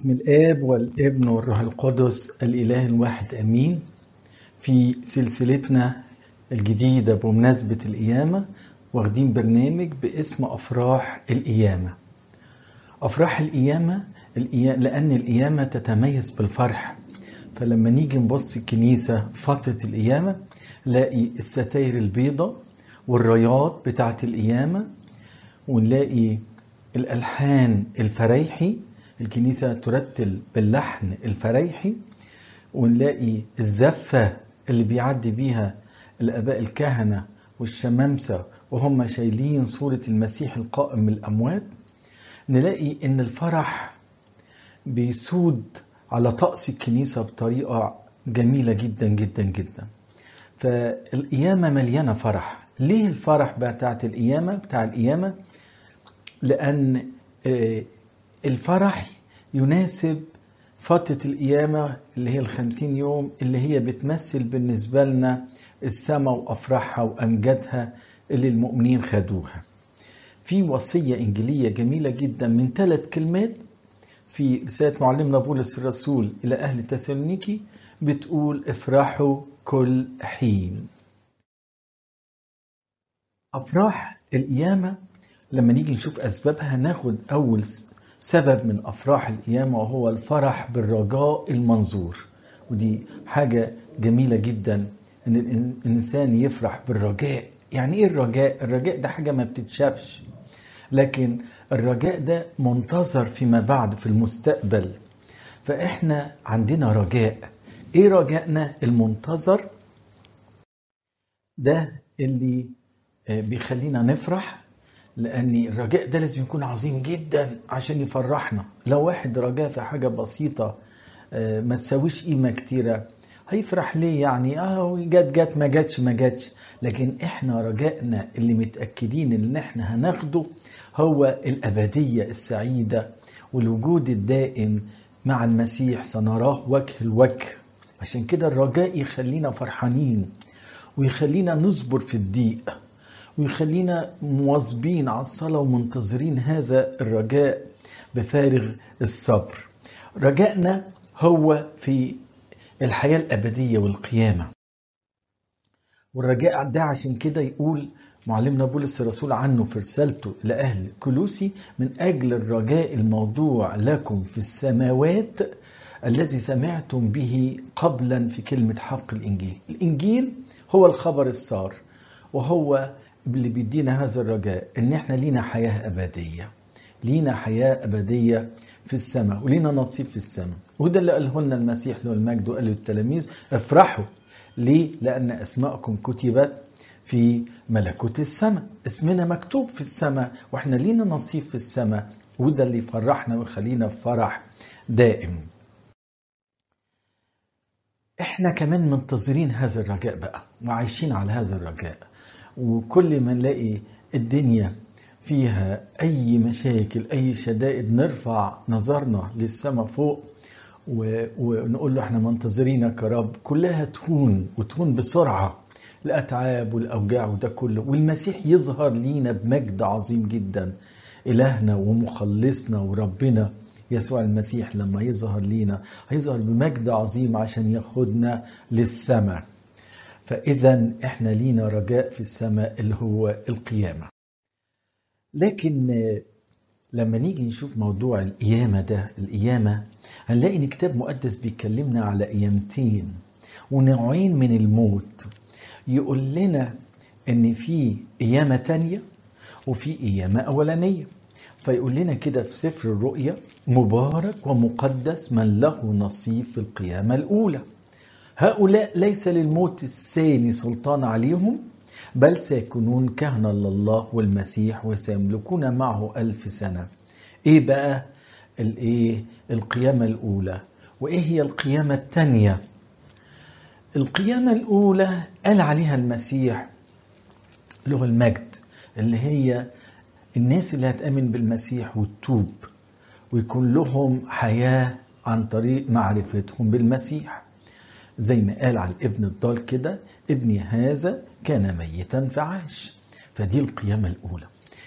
باسم الآب والابن والروح القدس الإله الواحد أمين في سلسلتنا الجديدة بمناسبة القيامة واخدين برنامج باسم أفراح القيامة أفراح القيامة لأن القيامة تتميز بالفرح فلما نيجي نبص الكنيسة فترة القيامة نلاقي الستاير البيضة والرايات بتاعة القيامة ونلاقي الألحان الفريحي الكنيسة ترتل باللحن الفريحي ونلاقي الزفة اللي بيعدي بيها الآباء الكهنة والشمامسة وهم شايلين صورة المسيح القائم من الأموات نلاقي إن الفرح بيسود على طقس الكنيسة بطريقة جميلة جدا جدا جدا فالقيامة مليانة فرح ليه الفرح بتاعت القيامة بتاع القيامة لأن الفرح يناسب فترة القيامة اللي هي الخمسين يوم اللي هي بتمثل بالنسبة لنا السماء وأفراحها وأمجادها اللي المؤمنين خدوها في وصية إنجيلية جميلة جدا من ثلاث كلمات في رسالة معلمنا بولس الرسول إلى أهل تسالونيكي بتقول افرحوا كل حين أفراح القيامة لما نيجي نشوف أسبابها ناخد أول سبب من أفراح القيامة وهو الفرح بالرجاء المنظور ودي حاجة جميلة جدا إن الإنسان يفرح بالرجاء يعني إيه الرجاء؟ الرجاء ده حاجة ما بتتشافش لكن الرجاء ده منتظر فيما بعد في المستقبل فإحنا عندنا رجاء إيه رجائنا المنتظر؟ ده اللي بيخلينا نفرح لأن الرجاء ده لازم يكون عظيم جدا عشان يفرحنا لو واحد رجاء في حاجة بسيطة ما تساويش قيمة كتيرة هيفرح ليه يعني اه جت جت ما جاتش ما جاتش لكن احنا رجائنا اللي متأكدين ان احنا هناخده هو الأبدية السعيدة والوجود الدائم مع المسيح سنراه وجه الوجه عشان كده الرجاء يخلينا فرحانين ويخلينا نصبر في الضيق ويخلينا مواظبين على الصلاة ومنتظرين هذا الرجاء بفارغ الصبر رجائنا هو في الحياة الأبدية والقيامة والرجاء ده عشان كده يقول معلمنا بولس الرسول عنه في رسالته لأهل كلوسي من أجل الرجاء الموضوع لكم في السماوات الذي سمعتم به قبلا في كلمة حق الإنجيل الإنجيل هو الخبر السار وهو اللي بيدينا هذا الرجاء ان احنا لينا حياة ابدية لينا حياة ابدية في السماء ولينا نصيب في السماء وده اللي قاله لنا المسيح له المجد وقال للتلاميذ افرحوا ليه لان اسماءكم كتبت في ملكوت السماء اسمنا مكتوب في السماء واحنا لينا نصيب في السماء وده اللي يفرحنا ويخلينا في فرح دائم احنا كمان منتظرين هذا الرجاء بقى وعايشين على هذا الرجاء وكل ما نلاقي الدنيا فيها أي مشاكل أي شدائد نرفع نظرنا للسماء فوق ونقول له احنا منتظرينك يا رب كلها تهون وتهون بسرعة الأتعاب والأوجاع وده كله والمسيح يظهر لينا بمجد عظيم جدا إلهنا ومخلصنا وربنا يسوع المسيح لما يظهر لينا هيظهر بمجد عظيم عشان ياخدنا للسماء فإذا إحنا لينا رجاء في السماء اللي هو القيامة لكن لما نيجي نشوف موضوع القيامة ده القيامة هنلاقي إن كتاب مقدس بيكلمنا على قيامتين ونوعين من الموت يقول لنا إن في قيامة تانية وفي قيامة أولانية فيقول لنا كده في سفر الرؤيا مبارك ومقدس من له نصيب في القيامة الأولى هؤلاء ليس للموت الثاني سلطان عليهم بل سيكونون كهنة لله والمسيح وسيملكون معه ألف سنة إيه بقى الإيه القيامة الأولى وإيه هي القيامة الثانية القيامة الأولى قال عليها المسيح له المجد اللي هي الناس اللي هتأمن بالمسيح وتتوب ويكون لهم حياة عن طريق معرفتهم بالمسيح زي ما قال على الابن الضال كده ابني هذا كان ميتا فعاش فدي القيامة الأولى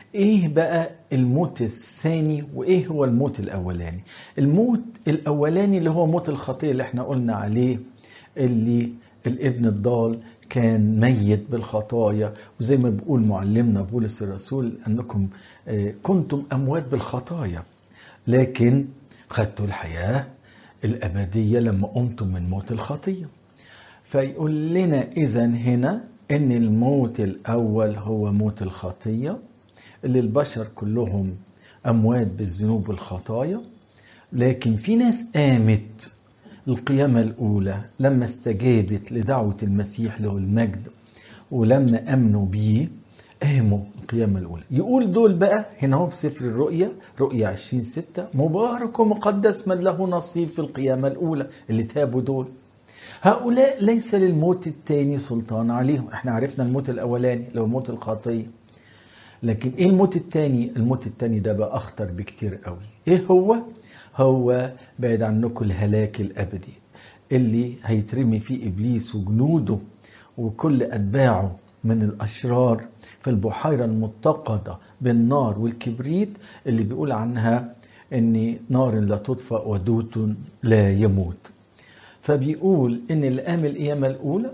ايه بقى الموت الثاني وايه هو الموت الاولاني الموت الاولاني اللي هو موت الخطيه اللي احنا قلنا عليه اللي الابن الضال كان ميت بالخطايا وزي ما بيقول معلمنا بولس الرسول انكم كنتم اموات بالخطايا لكن خدتوا الحياه الابديه لما قمتم من موت الخطيه فيقول لنا اذا هنا ان الموت الاول هو موت الخطيه اللي البشر كلهم اموات بالذنوب والخطايا لكن في ناس قامت القيامة الأولى لما استجابت لدعوة المسيح له المجد ولما أمنوا بيه قاموا القيامة الأولى يقول دول بقى هنا هو في سفر الرؤيا رؤيا 20 ستة مبارك ومقدس من له نصيب في القيامة الأولى اللي تابوا دول هؤلاء ليس للموت الثاني سلطان عليهم احنا عرفنا الموت الأولاني اللي هو موت الخطية لكن ايه الموت الثاني الموت الثاني ده بقى أخطر بكتير قوي ايه هو هو بعد عنكم الهلاك الأبدي اللي هيترمي فيه إبليس وجنوده وكل أتباعه من الأشرار في البحيرة المتقدة بالنار والكبريت اللي بيقول عنها أن نار لا تطفأ ودوت لا يموت فبيقول أن اللي قام القيامة الأولى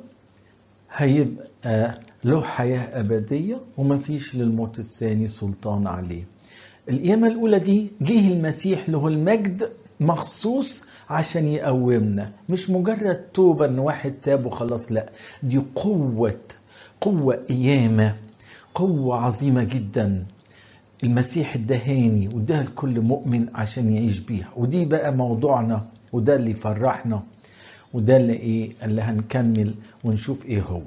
هيبقى له حياة أبدية وما فيش للموت الثاني سلطان عليه القيامة الأولى دي جه المسيح له المجد مخصوص عشان يقومنا مش مجرد توبة ان واحد تاب وخلاص لا دي قوة قوة قيامة قوة عظيمة جدا المسيح ادهاني واداها لكل مؤمن عشان يعيش بيها ودي بقى موضوعنا وده اللي يفرحنا وده اللي ايه اللي هنكمل ونشوف ايه هو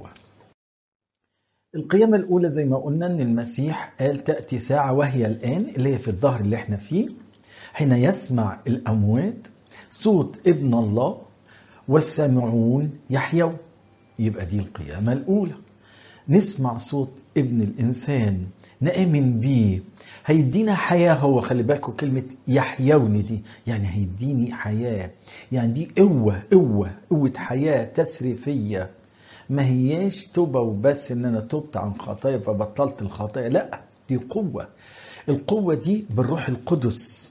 القيامة الأولى زي ما قلنا إن المسيح قال تأتي ساعة وهي الآن اللي هي في الظهر اللي احنا فيه حين يسمع الأموات صوت ابن الله والسامعون يحيون يبقى دي القيامة الأولى نسمع صوت ابن الإنسان نآمن بيه هيدينا حياة هو خلي بالكم كلمة يحيون دي يعني هيديني حياة يعني دي قوة قوة قوة حياة تسريفية ما هياش توبة وبس ان انا تبت عن خطايا فبطلت الخطايا لا دي قوة القوة دي بالروح القدس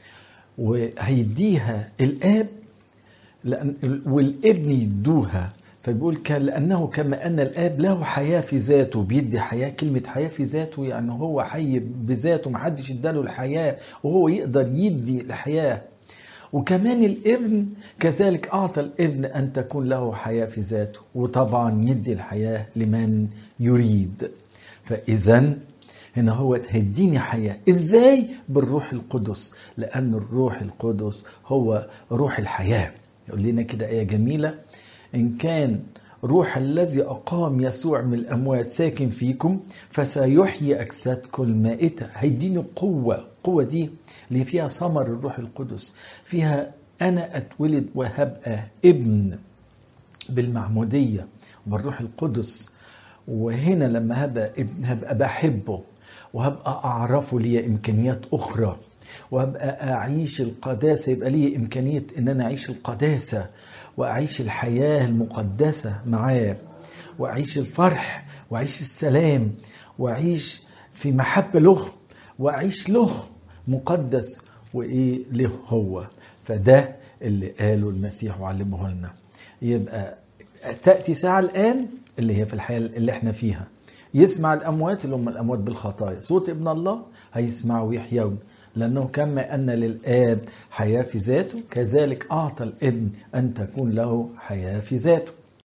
وهيديها الاب لأن والابن يدوها فبيقول كان لانه كما ان الاب له حياه في ذاته بيدي حياه كلمه حياه في ذاته يعني هو حي بذاته محدش اداله الحياه وهو يقدر يدي الحياه وكمان الابن كذلك أعطى الابن أن تكون له حياة في ذاته وطبعا يدي الحياة لمن يريد فإذا هنا هو هيديني حياة إزاي بالروح القدس لأن الروح القدس هو روح الحياة يقول لنا كده آية جميلة إن كان روح الذي أقام يسوع من الأموات ساكن فيكم فسيحيي أجسادكم المائتة هيديني قوة قوة دي اللي فيها ثمر الروح القدس فيها أنا أتولد وهبقى ابن بالمعمودية والروح القدس وهنا لما هبقى ابن هبقى بحبه وهبقى أعرفه لي إمكانيات أخرى وهبقى أعيش القداسة يبقى لي إمكانية إن أنا أعيش القداسة وأعيش الحياة المقدسة معاه وأعيش الفرح وأعيش السلام وأعيش في محبة له وأعيش له مقدس وإيه له هو فده اللي قاله المسيح وعلمه لنا يبقى تأتي ساعة الآن اللي هي في الحياة اللي احنا فيها يسمع الأموات اللي هم الأموات بالخطايا صوت ابن الله هيسمعوا ويحيون لأنه كما أن للآب حياة في ذاته كذلك أعطى الابن أن تكون له حياة في ذاته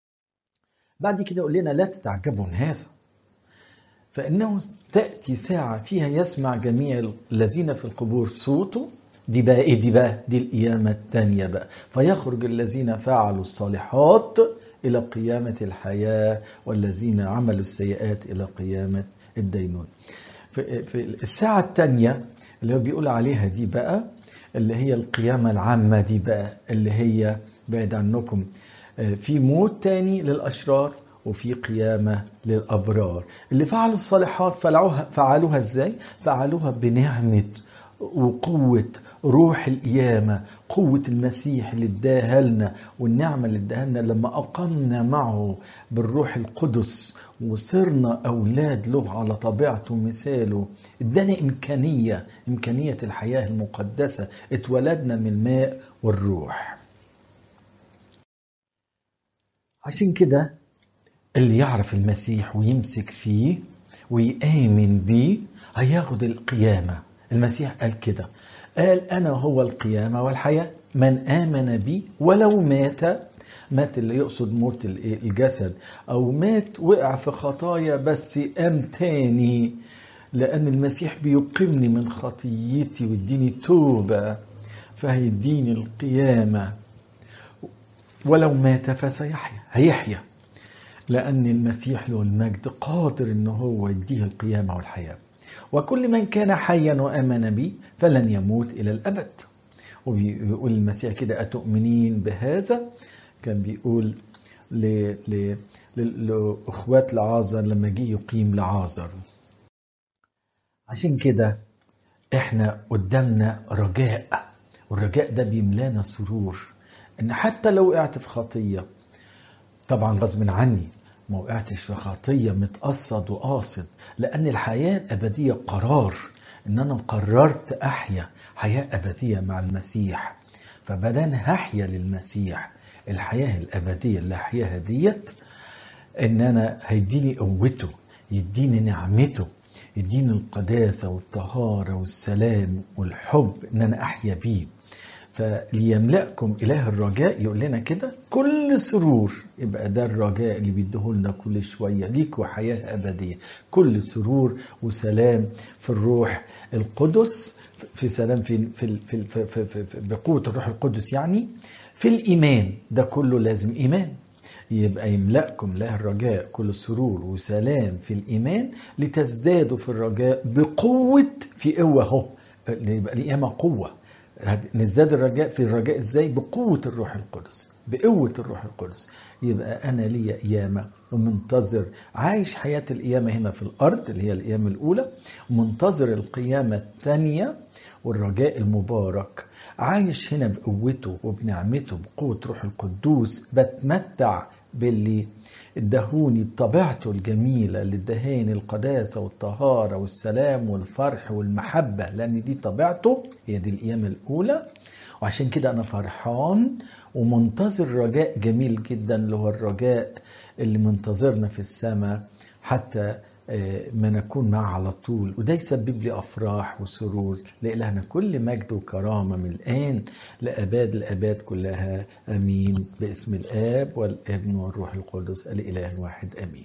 بعد كده يقول لنا لا تتعجبوا من هذا فإنه تأتي ساعة فيها يسمع جميع الذين في القبور صوته دي بقى ايه دي بقى دي القيامة التانية بقى فيخرج الذين فعلوا الصالحات إلى قيامة الحياة والذين عملوا السيئات إلى قيامة الدينون في الساعة التانية اللي هو بيقول عليها دي بقى اللي هي القيامة العامة دي بقى اللي هي بعد عنكم في موت تاني للأشرار وفي قيامة للأبرار اللي فعلوا الصالحات فعلوها, فعلوها ازاي؟ فعلوها بنعمة وقوة روح القيامة قوة المسيح اللي اداها لنا والنعمة اللي اداها لنا لما أقمنا معه بالروح القدس وصرنا أولاد له على طبيعته ومثاله ادانا إمكانية إمكانية الحياة المقدسة اتولدنا من الماء والروح عشان كده اللي يعرف المسيح ويمسك فيه ويآمن بيه هياخد القيامة المسيح قال كده قال أنا هو القيامة والحياة من آمن بي ولو مات مات اللي يقصد موت الجسد أو مات وقع في خطايا بس قام تاني لأن المسيح بيقيمني من خطيتي ويديني توبة فهيديني القيامة ولو مات فسيحيا هيحيا لأن المسيح له المجد قادر إن هو يديه القيامة والحياة وكل من كان حيا وآمن بي فلن يموت إلى الأبد وبيقول المسيح كده أتؤمنين بهذا كان بيقول ل... ل... لأخوات لعازر لما جه يقيم لعازر عشان كده احنا قدامنا رجاء والرجاء ده بيملانا سرور ان حتى لو وقعت في خطيه طبعا غصب عني ما وقعتش في خطيه متقصد وقاصد لان الحياه الابديه قرار ان انا قررت احيا حياه ابديه مع المسيح فبدل هحيا للمسيح الحياه الابديه اللي هحياها ديت ان انا هيديني قوته يديني نعمته يديني القداسه والطهاره والسلام والحب ان انا احيا بيه فليملأكم إله الرجاء يقول لنا كده كل سرور يبقى ده الرجاء اللي بيديهولنا كل شوية ليكوا حياة أبدية كل سرور وسلام في الروح القدس في سلام في في في, في, في, في, في بقوة الروح القدس يعني في الإيمان ده كله لازم إيمان يبقى يملأكم له الرجاء كل سرور وسلام في الإيمان لتزدادوا في الرجاء بقوة في قوة أهو يبقى القيامة قوة نزداد الرجاء في الرجاء ازاي بقوة الروح القدس بقوة الروح القدس يبقى أنا ليا قيامة ومنتظر عايش حياة القيامة هنا في الأرض اللي هي القيامة الأولى ومنتظر القيامة الثانية والرجاء المبارك عايش هنا بقوته وبنعمته بقوة روح القدوس بتمتع باللي ادهوني بطبيعته الجميلة اللي ادهاني القداسة والطهارة والسلام والفرح والمحبة لأن دي طبيعته هي دي القيامة الأولى وعشان كده أنا فرحان ومنتظر رجاء جميل جدا اللي هو الرجاء اللي منتظرنا في السماء حتى ما نكون معه على طول وده يسبب لي أفراح وسرور لإلهنا كل مجد وكرامة من الآن لأباد الأباد كلها أمين باسم الآب والابن والروح القدس الإله الواحد أمين